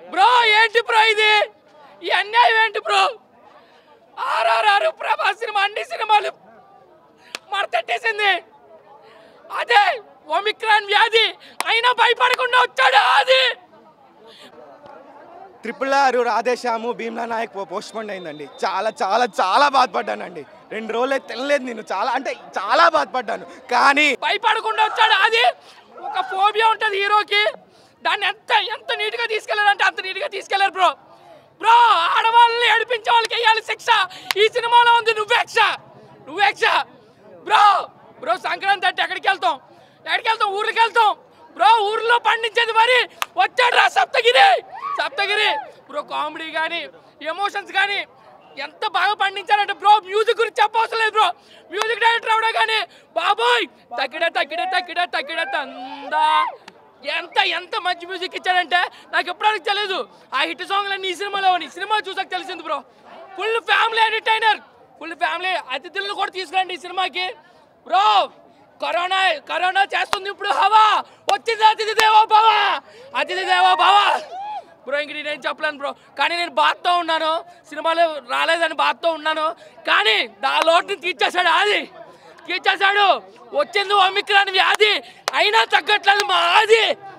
bro ఏంటి bro ఇది ఈ అన్యాయం ఏంటి బ్రో ఆర్ఆర్ఆర్ ప్రభాస్ సినిమా అన్ని సినిమాలు మడతెట్టేసింది అదే ఒమిక్రాన్ వ్యాధి అయినా భయపడకుండా వచ్చాడు అది triple R Radhe Shyam Bheemla Nayak postpone అయిందండి చాలా చాలా చాలా బాధపడ్డానండి రెండు రోజులు అయితే తినలేదు నేను చాలా అంటే చాలా బాధపడ్డాను కానీ భయపడకుండా వచ్చాడు అది ఒక ఫోబియా ఉంటుంది హీరోకి దాన్ని ఎంత ఎంత నీట్గా తీసుకెళ్లారంటే అంత నీట్గా తీసుకెళ్లారు బ్రో బ్రో ఆడవాళ్ళని ఏడిపించే వాళ్ళకి వేయాలి శిక్ష ఈ సినిమాలో ఉంది నువ్వేక్ష నువ్వేక్ష బ్రో బ్రో సంక్రాంతి అంటే ఎక్కడికి వెళ్తాం ఎక్కడికి వెళ్తాం ఊరికి వెళ్తాం బ్రో ఊర్లో పండించేది మరి వచ్చాడు రా సప్తగిరి సప్తగిరి బ్రో కామెడీ కానీ ఎమోషన్స్ కానీ ఎంత బాగా పండించారంటే బ్రో మ్యూజిక్ గురించి చెప్పవసరం లేదు బ్రో మ్యూజిక్ డైరెక్టర్ అవడా కానీ బాబోయ్ తగ్గిడే తగ్గిడే తగ్గిడే తగ్గిడే తందా ఎంత ఎంత మంచి మ్యూజిక్ ఇచ్చాడంటే నాకు ఎప్పటికీ తెలియదు ఆ హిట్ సాంగ్ అన్ని ఈ సినిమాలో ఉన్నాయి సినిమా చూసాక తెలిసింది bro full family entertainer full family అతిథులను కూడా తీసుకురండి ఈ సినిమాకి బ్రో కరోనా కరోనా చేస్తుంది ఇప్పుడు హవా వచ్చింది అతిథి దేవో భవ అతిథి దేవో భవ బ్రో ఇంక నేనేం చెప్పలేను బ్రో కానీ నేను బాధతో ఉన్నాను సినిమాలో రాలేదని బాధతో ఉన్నాను కానీ దా లోటుని తీర్చేశాడు అది తీర్చేశాడు వచ్చింది ఒమిక్రాన్ వ్యాధి అయినా తగ్గట్లేదు మా ఆది